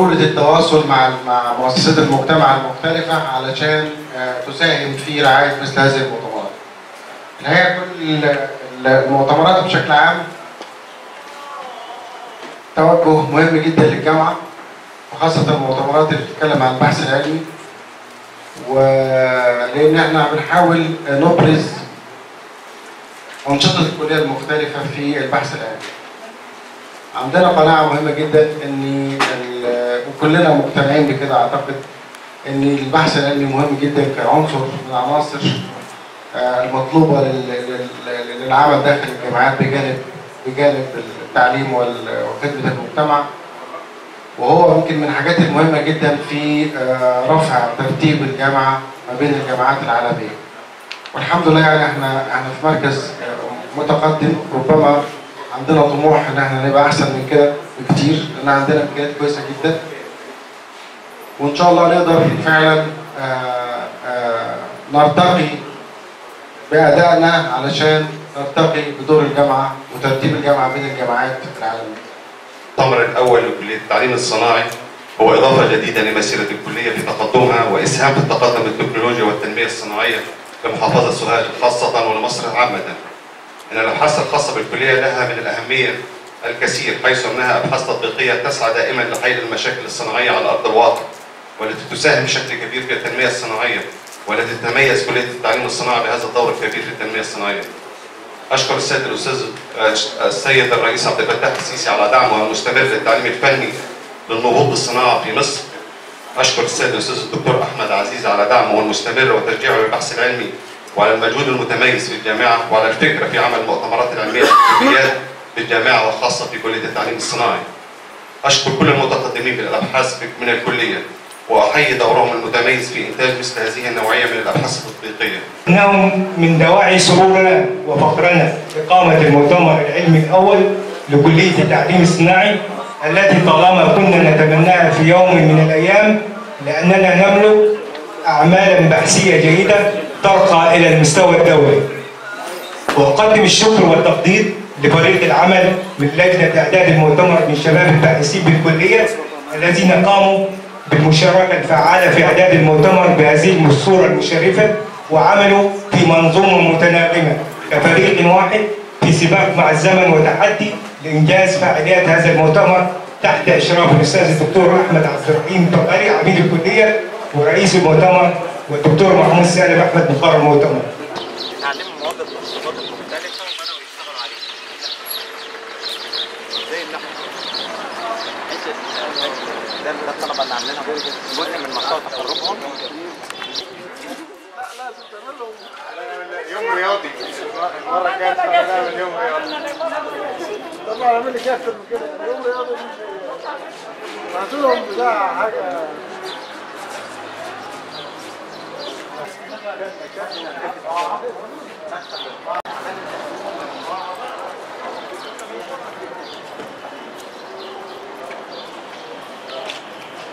جولة التواصل مع مع مؤسسات المجتمع المختلفة علشان آه، تساهم في رعاية مثل هذه المؤتمرات. الحقيقة كل ال- المؤتمرات بشكل عام توجه مهم جدا للجامعة وخاصة المؤتمرات اللي بتتكلم عن البحث العلمي ولأن احنا بنحاول نبرز أنشطة الكلية المختلفة في البحث العلمي. عندنا قناعة مهمة جدا إن ال- وكلنا مقتنعين بكده أعتقد إن البحث العلمي مهم جدا كعنصر من العناصر آه، المطلوبة لل- لل- للعمل داخل الجامعات بجانب بجانب التعليم وال- وخدمة المجتمع وهو يمكن من الحاجات المهمة جدا في آه، رفع ترتيب الجامعة ما بين الجامعات العالمية. والحمد لله يعني احنا احنا في مركز آه، متقدم ربما عندنا طموح ان احنا نبقى احسن من كده بكتير لان عندنا امكانيات كويسه جدا وان شاء الله نقدر فعلا آه، آه، نرتقي بادائنا علشان نرتقي بدور الجامعه وترتيب الجامعه بين الجامعات العالميه. المؤتمر الأول لكلية التعليم الصناعي هو إضافة جديدة لمسيرة الكلية في تقدمها وإسهام في التقدم التكنولوجيا والتنمية الصناعية لمحافظة سوهاج خاصة ولمصر عامة. إن الأبحاث الخاصة بالكلية لها من الأهمية الكثير حيث أنها أبحاث تطبيقية تسعى دائما لحل المشاكل الصناعية على أرض الواقع والتي تساهم بشكل كبير في التنمية الصناعية والتي تتميز كلية التعليم الصناعي بهذا الدور الكبير في التنمية الصناعية. أشكر السيد الأستاذ السيد الرئيس عبد الفتاح السيسي على دعمه المستمر للتعليم الفني للنهوض بالصناعة في مصر. أشكر السيد الأستاذ الدكتور أحمد عزيز على دعمه المستمر وتشجيعه للبحث العلمي وعلى المجهود المتميز في الجامعة وعلى الفكرة في عمل المؤتمرات العلمية للكليات في الجامعة وخاصة في كلية التعليم الصناعي. أشكر كل المتقدمين في الأبحاث من الكلية وأحيي دورهم المتميز في إنتاج مثل هذه النوعية من الأبحاث التطبيقية. إنه من دواعي سرورنا وفخرنا إقامة المؤتمر العلمي الأول لكلية التعليم الصناعي التي طالما كنا نتمناها في يوم من الأيام لأننا نملك أعمالا بحثية جيدة ترقى إلى المستوى الدولي. وأقدم الشكر والتقدير لفريق العمل من لجنة إعداد المؤتمر من شباب الباحثين بالكلية الذين قاموا بالمشاركة الفعالة في إعداد المؤتمر بهذه الصورة المشرفة وعملوا في منظومة متناغمة كفريق واحد في سباق مع الزمن وتحدي لإنجاز فعاليات هذا المؤتمر تحت إشراف الأستاذ الدكتور أحمد عبد الرحيم طبري عميد الكلية ورئيس المؤتمر والدكتور محمود سالم أحمد مقر المؤتمر. اتعلموا مواقف التخصصات المختلفة وبدأوا يشتغلوا عليها. زي النحو. حتة ده ده الطلبة اللي عاملينها جزء من مشروع تخرجهم. يوم رياضي المره الجايه ان شاء الله نعمل يوم رياضي طبعا اعمل لك اكتر من كده يوم رياضي مش بعتوا لهم بتاع حاجه